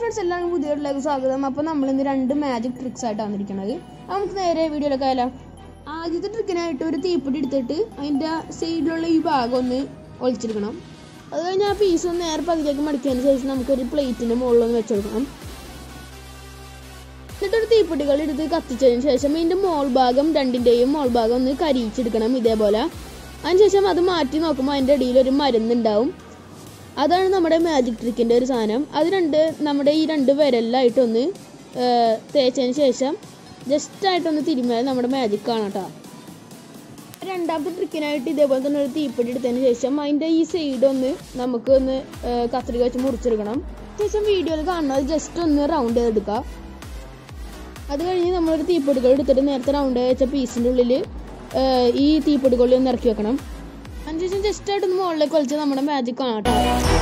friends എല്ലാവരും പുതിയ വീട്ടിലേക്ക് സ്വാഗതം അപ്പോൾ നമ്മൾ ഇന്ന് രണ്ട് മാജിക് ട്രിക്സ് ആയിട്ട് വന്നിരിക്കുന്നത് അപ്പോൾ നമുക്ക് നേരെ വീഡിയോയിലൊക്കെ ആയാലോ ആദ്യത്തെ ട്രിക്കിനായിട്ട് ഒരു തീപ്പൊടി എടുത്തിട്ട് അതിൻ്റെ സൈഡിലുള്ള ഈ ഭാഗം ഒന്ന് ഒളിച്ചെടുക്കണം അത് കഴിഞ്ഞ് ആ പീസ് ഒന്ന് നേരെ പകുതിയൊക്കെ മടക്കിയതിന് ശേഷം നമുക്കൊരു പ്ലേറ്റിൻ്റെ മുകളിലൊന്ന് വെച്ചെടുക്കണം എന്നിട്ടൊരു തീപ്പൊട്ടികൾ എടുത്ത് കത്തിച്ചതിന് ശേഷം ഇതിൻ്റെ മോൾ ഭാഗം രണ്ടിൻ്റെയും മോൾ ഭാഗം ഒന്ന് കരിയിച്ചെടുക്കണം ഇതേപോലെ അതിനുശേഷം അത് മാറ്റി നോക്കുമ്പോൾ അതിൻ്റെ ഇടയിൽ ഒരു മരുന്നുണ്ടാവും അതാണ് നമ്മുടെ മാജിക് ട്രിക്കിൻ്റെ ഒരു സാധനം അത് രണ്ട് നമ്മുടെ ഈ രണ്ട് വിരലിലായിട്ടൊന്ന് ഏർ, തേച്ചതിന് ശേഷം ജസ്റ്റ് ആയിട്ടൊന്ന് തിരുമ്മിയാൽ നമ്മുടെ മാജിക് കാണാം കേട്ടോ രണ്ടാമത്തെ ട്രിക്കിനായിട്ട് ഇതേപോലെ തന്നെ ഒരു തീപ്പൊടി എടുത്തതിന് ശേഷം അതിൻ്റെ ഈ സൈഡ് ഒന്ന് നമുക്ക് ഒന്ന് ഏർ, കത്രിക വെച്ച് മുറിച്ചെടുക്കണം ശേഷം വീഡിയോയിൽ കാണുന്നത് ജസ്റ്റ് ഒന്ന് റൗണ്ട് ചെയ്തെടുക്കുക അത് കഴിഞ്ഞ് നമ്മളൊരു തീപ്പൊടികൾ എടുത്തിട്ട് നേരത്തെ റൗണ്ട് വെച്ച പീസിൻ്റെ ഉള്ളിൽ ഈ തീപ്പൊടികളിൽ ഒന്ന് ഇറക്കി വെക്കണം അതിനുശേഷം ജസ്റ്റ് ആയിട്ടൊന്ന് മുകളിലേക്ക് വലിച്ച് നമ്മുടെ മാജിക് കാണാം കേട്ടോ